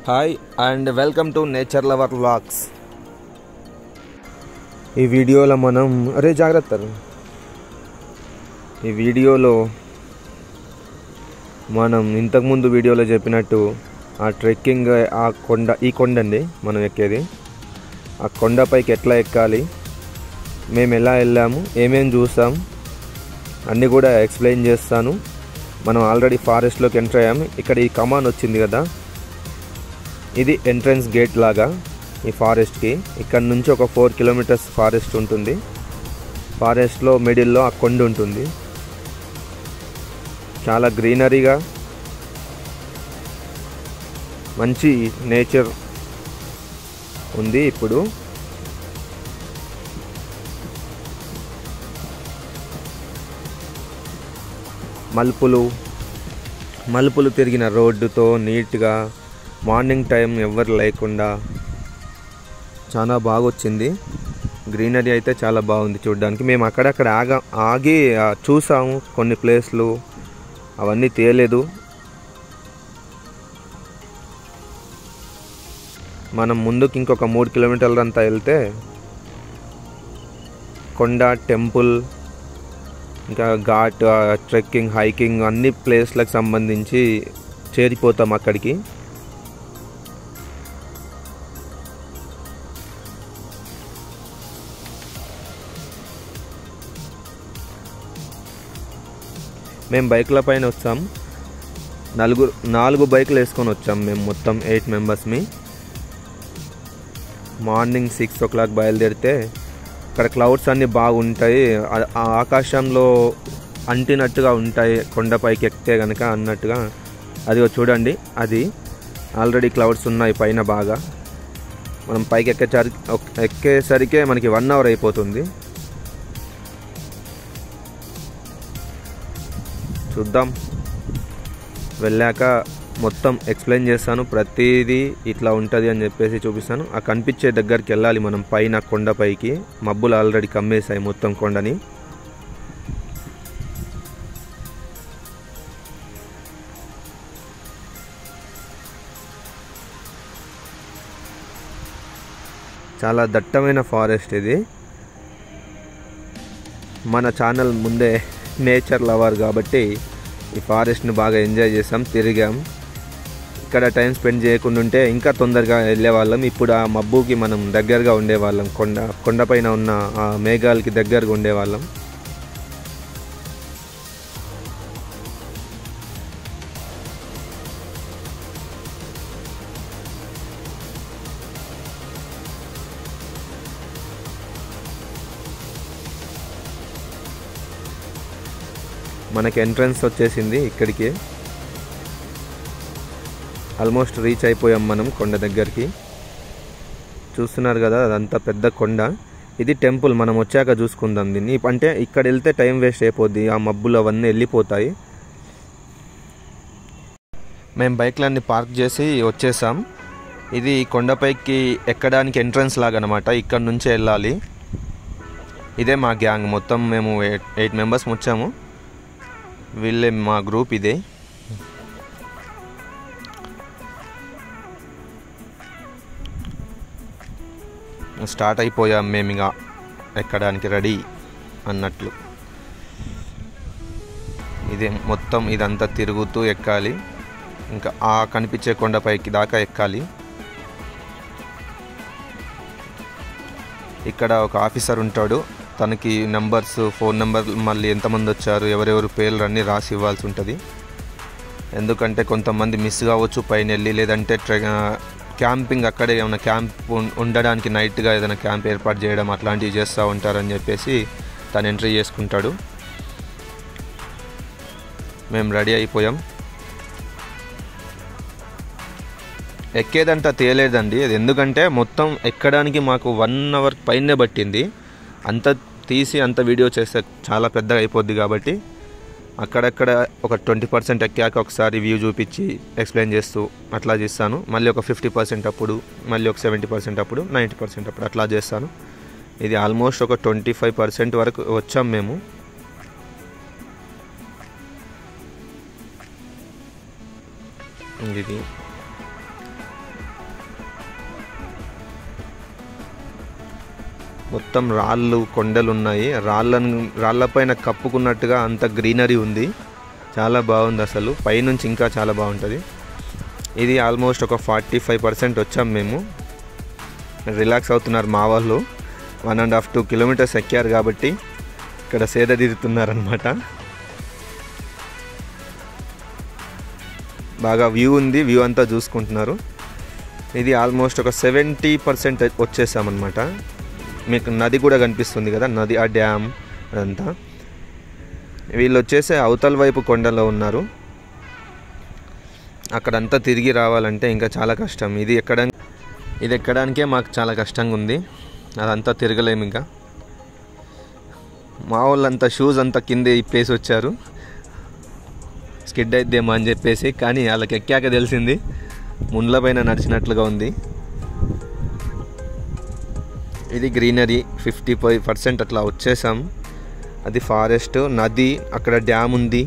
hi and welcome to nature lover vlogs ఈ వీడియోలో మనం అరే జాగ్రత్త ఈ వీడియోలో మనం ఇంతకుముందు వీడియోలో చెప్పినట్టు ఆ ట్రెక్కింగ్ ఆ కొండ ఈ కొండ అండి మనం ఎక్కేది ఆ కొండపైకి ఎట్లా ఎక్కాలి మేము ఎలా వెళ్ళాము ఏమేం చూసాం అన్నీ కూడా ఎక్స్ప్లెయిన్ చేస్తాను మనం ఆల్రెడీ ఫారెస్ట్లోకి ఎంటర్ అయ్యాము ఇక్కడ ఈ కమాన్ వచ్చింది కదా ఇది ఎంట్రన్స్ గేట్ లాగా ఈ ఫారెస్ట్కి ఇక్కడ నుంచి ఒక ఫోర్ కిలోమీటర్స్ ఫారెస్ట్ ఉంటుంది ఫారెస్ట్లో మిడిల్లో ఆ కొండ ఉంటుంది చాలా గ్రీనరీగా మంచి నేచర్ ఉంది ఇప్పుడు మలుపులు మలుపులు తిరిగిన రోడ్డుతో నీట్గా మార్నింగ్ టైం ఎవరు లేకుండా చాలా బాగా వచ్చింది గ్రీనరీ అయితే చాలా బాగుంది చూడడానికి మేము అక్కడక్కడ ఆగా ఆగి ఆ, చూసాము కొన్ని ప్లేస్లు అవన్నీ తేలేదు మనం ముందుకు ఇంకొక మూడు కిలోమీటర్లు అంతా వెళ్తే కొండ టెంపుల్ ఇంకా ఘాట్ ఆ, ట్రెక్కింగ్ హైకింగ్ అన్ని ప్లేస్లకు సంబంధించి చేరిపోతాం అక్కడికి మేము బైక్ల పైన వచ్చాం నలుగురు నాలుగు బైకులు వేసుకొని వచ్చాం మేము మొత్తం ఎయిట్ మెంబర్స్మి మార్నింగ్ సిక్స్ ఓ క్లాక్ బయలుదేరితే అక్కడ క్లౌడ్స్ అన్నీ బాగుంటాయి ఆ- ఆ ఆకాశంలో అంటినట్టుగా ఉంటాయి కొండపైకి ఎక్కితే కనుక అన్నట్టుగా అదిగో చూడండి అది ఆల్రెడీ క్లౌడ్స్ ఉన్నాయి పైన బాగా మనం పైకి ఎక్కేసరికి ఎక్కేసరికే మనకి వన్ అవర్ అయిపోతుంది చూద్దాం వెళ్ళాక మొత్తం ఎక్స్ప్లెయిన్ చేస్తాను ప్రతిదీ ఇట్లా ఉంటుంది అని చెప్పేసి చూపిస్తాను ఆ కనిపించే దగ్గరికి వెళ్ళాలి మనం పైన కొండపైకి మబ్బులు ఆల్రెడీ కమ్మేశాయి మొత్తం కొండని చాలా దట్టమైన ఫారెస్ట్ ఇది మన ఛానల్ ముందే నేచర్ లవర్ కాబట్టి ఈ ఫారెస్ట్ని బాగా ఎంజాయ్ చేసాం తిరిగాం ఇక్కడ టైం స్పెండ్ చేయకుండా ఉంటే ఇంకా తొందరగా వెళ్ళేవాళ్ళం ఇప్పుడు ఆ మబ్బుకి మనం దగ్గరగా ఉండేవాళ్ళం కొండ కొండపైన ఉన్న ఆ మేఘాలకి దగ్గరగా ఉండేవాళ్ళం మనకి ఎంట్రన్స్ వచ్చేసింది ఇక్కడికి ఆల్మోస్ట్ రీచ్ అయిపోయాం మనం కొండ దగ్గరికి చూస్తున్నారు కదా అదంతా పెద్ద కొండ ఇది టెంపుల్ మనం వచ్చాక చూసుకుందాం దీన్ని అంటే ఇక్కడ వెళ్తే టైం వేస్ట్ అయిపోద్ది ఆ మబ్బులు అవన్నీ వెళ్ళిపోతాయి మేము బైక్లన్నీ పార్క్ చేసి వచ్చేసాం ఇది కొండపైకి ఎక్కడానికి ఎంట్రన్స్ లాగా అనమాట ఇక్కడ నుంచే వెళ్ళాలి ఇదే మా గ్యాంగ్ మొత్తం మేము ఎయిట్ ఎయిట్ మెంబర్స్ వచ్చాము వీళ్ళే మా గ్రూప్ ఇదే స్టార్ట్ అయిపోయాం మేము ఇక ఎక్కడానికి రెడీ అన్నట్లు ఇదే మొత్తం ఇదంతా తిరుగుతూ ఎక్కాలి ఇంకా ఆ కనిపించే కొండపైకి దాకా ఎక్కాలి ఇక్కడ ఒక ఆఫీసర్ ఉంటాడు తనకి నెంబర్స్ ఫోన్ నెంబర్ మళ్ళీ ఎంతమంది వచ్చారు ఎవరెవరు పేర్లు అన్నీ రాసి ఇవ్వాల్సి ఉంటుంది ఎందుకంటే కొంతమంది మిస్ కావచ్చు పైన వెళ్ళి లేదంటే ట్రె క్యాంపింగ్ అక్కడే ఏమైనా క్యాంప్ ఉం- ఉండడానికి నైట్గా ఏదైనా క్యాంప్ ఏర్పాటు చేయడం అట్లాంటివి చేస్తూ ఉంటారని చెప్పేసి తను ఎంట్రీ చేసుకుంటాడు మేము రెడీ అయిపోయాం ఎక్కేదంతా తేలేదండి అది ఎందుకంటే మొత్తం ఎక్కడానికి మాకు వన్ అవర్ పైనే పట్టింది అంత తీసి అంత వీడియో చేస్తే చాలా పెద్దగా అయిపోద్ది కాబట్టి అక్కడక్కడ ఒక ట్వంటీ పర్సెంట్ ఎక్కాక ఒకసారి వ్యూ చూపించి ఎక్స్ప్లెయిన్ చేస్తూ అట్లా చేస్తాను మళ్ళీ ఒక ఫిఫ్టీ పర్సెంట్ అప్పుడు మళ్ళీ ఒక సెవెంటీ పర్సెంట్ అప్పుడు నైంటీ పర్సెంట్ అప్పుడు అట్లా చేస్తాను ఇది ఆల్మోస్ట్ ఒక ట్వంటీ ఫైవ్ పర్సెంట్ వరకు వచ్చాం మేము ఇది మొత్తం రాళ్ళు కొండలు ఉన్నాయి రాళ్ళను రాళ్ళపైన కప్పుకున్నట్టుగా అంత గ్రీనరీ ఉంది చాలా బాగుంది అసలు పైనుంచి ఇంకా చాలా బాగుంటుంది ఇది ఆల్మోస్ట్ ఒక ఫార్టీ ఫైవ్ పర్సెంట్ వచ్చాం మేము రిలాక్స్ అవుతున్నారు మా వాళ్ళు one and half two kilometres ఎక్కారు కాబట్టి ఇక్కడ సేద తీరుతున్నారనమాట బాగా వ్యూ ఉంది వ్యూ అంతా చూసుకుంటున్నారు ఇది ఆల్మోస్ట్ ఒక సెవెంటీ పర్సెంట్ వచ్చేసామన్నమాట మీకు నది కూడా కనిపిస్తుంది కదా నది ఆ డ్యామ్ అదంతా వీళ్ళు వచ్చేసి అవతల వైపు కొండలో ఉన్నారు అక్కడంతా తిరిగి రావాలంటే ఇంకా చాలా కష్టం ఇది ఎక్కడ ఇది ఎక్కడానికే మాకు చాలా కష్టంగా ఉంది అదంతా తిరగలేము ఇంకా మా వాళ్ళంతా షూస్ అంతా కింద ఇప్పేసి వచ్చారు స్కిడ్ అయిద్దేమో అని చెప్పేసి కానీ వాళ్ళకి ఎక్కాక తెలిసింది ముండ్ల పైన నడిచినట్లుగా ఉంది ఇది గ్రీనరీ ఫిఫ్టీ ఫైవ్ పర్సెంట్ అట్లా వచ్చేసాం అది ఫారెస్ట్ నది అక్కడ డ్యామ్ ఉంది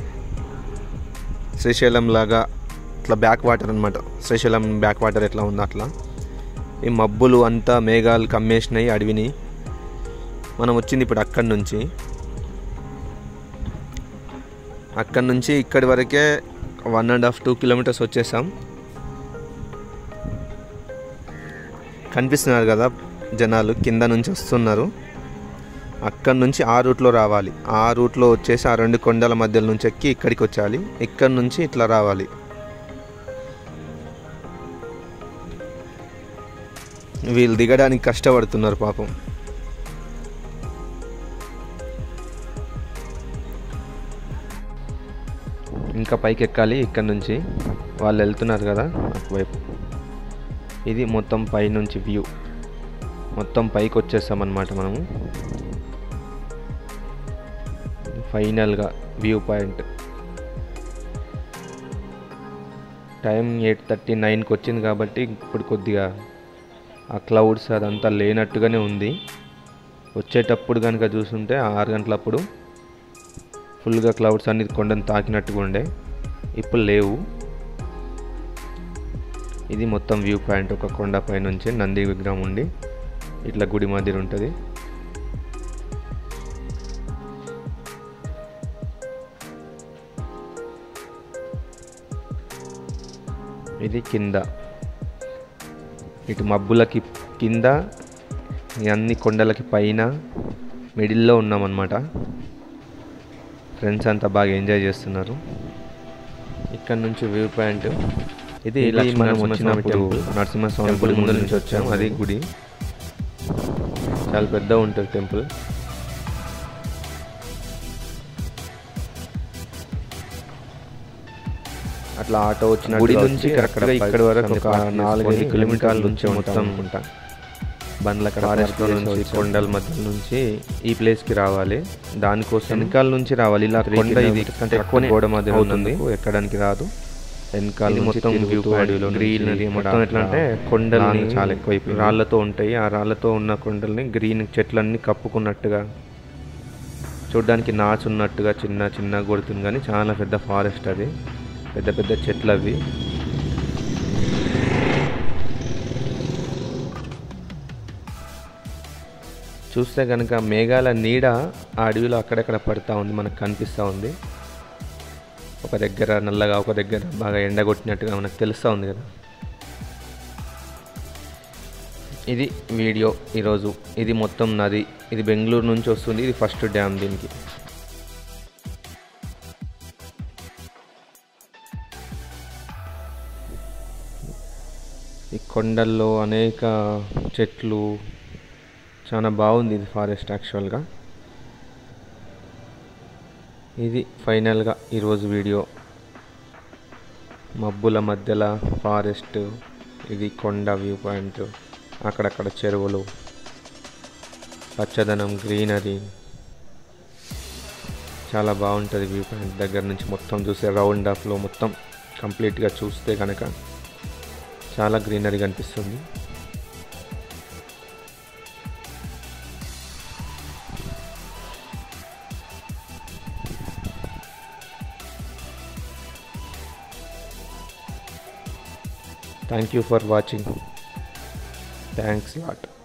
శ్రీశైలం లాగా ఇట్లా బ్యాక్ వాటర్ అనమాట శ్రీశైలం బ్యాక్ వాటర్ ఎట్లా ఉందో అట్లా ఈ మబ్బులు అంతా మేఘాలు కమ్మేసినాయి అడవిని మనం వచ్చింది ఇప్పుడు అక్కడి నుంచి అక్కడి నుంచి ఇక్కడి వరకే one and half two kilometres వచ్చేసాం కనిపిస్తున్నారు కదా జనాలు కింద నుంచి వస్తున్నారు అక్కడి నుంచి ఆ రూట్లో రావాలి ఆ రూట్లో వచ్చేసి ఆ రెండు కొండల మధ్యలో నుంచి ఎక్కి ఇక్కడికి వచ్చాలి ఇక్కడి నుంచి ఇట్లా రావాలి వీళ్ళు దిగడానికి కష్టపడుతున్నారు పాపం ఇంకా పైకి ఎక్కాలి ఇక్కడ నుంచి వాళ్ళు వెళ్తున్నారు కదా అటువైపు ఇది మొత్తం పైనుంచి వ్యూ మొత్తం పైకి వచ్చేస్తామన్నమాట మనము ఫైనల్గా view point time eight thirty నైన్కి వచ్చింది కాబట్టి ఇప్పుడు కొద్దిగా ఆ క్లౌడ్స్ అదంతా లేనట్టుగానే ఉంది వచ్చేటప్పుడు కనుక చూసుంటే ఆరు గంటలప్పుడు ఫుల్గా క్లౌడ్స్ అన్ని కొండను తాకినట్టుగా ఉండే ఇప్పుడు లేవు ఇది మొత్తం వ్యూ పాయింట్ ఒక కొండ పై నుంచి నంది విగ్రహం ఉండి ఇట్లా గుడి మధ్య ఉంటుంది ఇది కింద ఇటు మబ్బులకి కింద ఈ అన్ని కొండలకి పైన మిడిల్లో ఉన్నామన్నమాట ఫ్రెండ్స్ అంతా బాగా ఎంజాయ్ చేస్తున్నారు ఇక్కడ నుంచి వ్యూ పాయింట్ ఇది ఇది మనం మనం వచ్చినప్పుడు వచ్చినప్పుడు నరసింహస్వామి గుడి ముందు నుంచి వచ్చాము అది గుడి చాలా పెద్ద ఉంటుంది టెంపుల్ అట్లా ఆటో వచ్చిన గుడి నుంచి కరెక్ట్గా ఇక్కడ వరకు ఒక నాలుగైదు కిలోమీటర్ల నుంచి మొత్తం ఉంటా బండ్ల ఫారెస్ట్ నుంచి కొండల మధ్య నుంచి ఈ ప్లేస్ కి రావాలి దానికోసం వెనకాల నుంచి రావాలి ఇలా కొండ ఇది కంటే ఎక్కువనే గోడ మధ్య అవుతుంది ఎక్కడానికి రాదు వెనకాల మొత్తం వ్యూ పాయింట్ గ్రీనరీ మొత్తం ఎట్లా అంటే కొండలు చాలా ఎక్కువ రాళ్ళతో ఉంటాయి ఆ రాళ్ళతో ఉన్న కొండల్ని గ్రీన్ చెట్లన్నీ కప్పుకున్నట్టుగా చూడడానికి నాచు ఉన్నట్టుగా చిన్న చిన్న కొడుతుంది కానీ చాలా పెద్ద ఫారెస్ట్ అది పెద్ద పెద్ద చెట్లు అవి చూస్తే కనుక మేఘాల నీడ ఆ అడవిలో అక్కడక్కడ పడుతూ ఉంది మనకు కనిపిస్తూ ఉంది ఒక దగ్గర నల్లగా ఒక దగ్గర బాగా ఎండగొట్టినట్టుగా మనకు తెలుస్తూ ఉంది కదా ఇది వీడియో ఈరోజు ఇది మొత్తం నది ఇది బెంగళూరు నుంచి వస్తుంది ఇది ఫస్ట్ డ్యామ్ దీనికి ఈ కొండల్లో అనేక చెట్లు చాలా బాగుంది ఇది ఫారెస్ట్ యాక్చువల్గా ఇది ఫైనల్గా ఈరోజు వీడియో మబ్బుల మధ్యలో ఫారెస్ట్ ఇది కొండ వ్యూ పాయింట్ అక్కడక్కడ చెరువులు పచ్చదనం గ్రీనరీ చాలా బాగుంటుంది వ్యూ పాయింట్ దగ్గర నుంచి మొత్తం చూస్తే రౌండ్ ఆఫ్లో మొత్తం కంప్లీట్గా చూస్తే కనుక చాలా గ్రీనరీ కనిపిస్తుంది thank you for watching thanks lot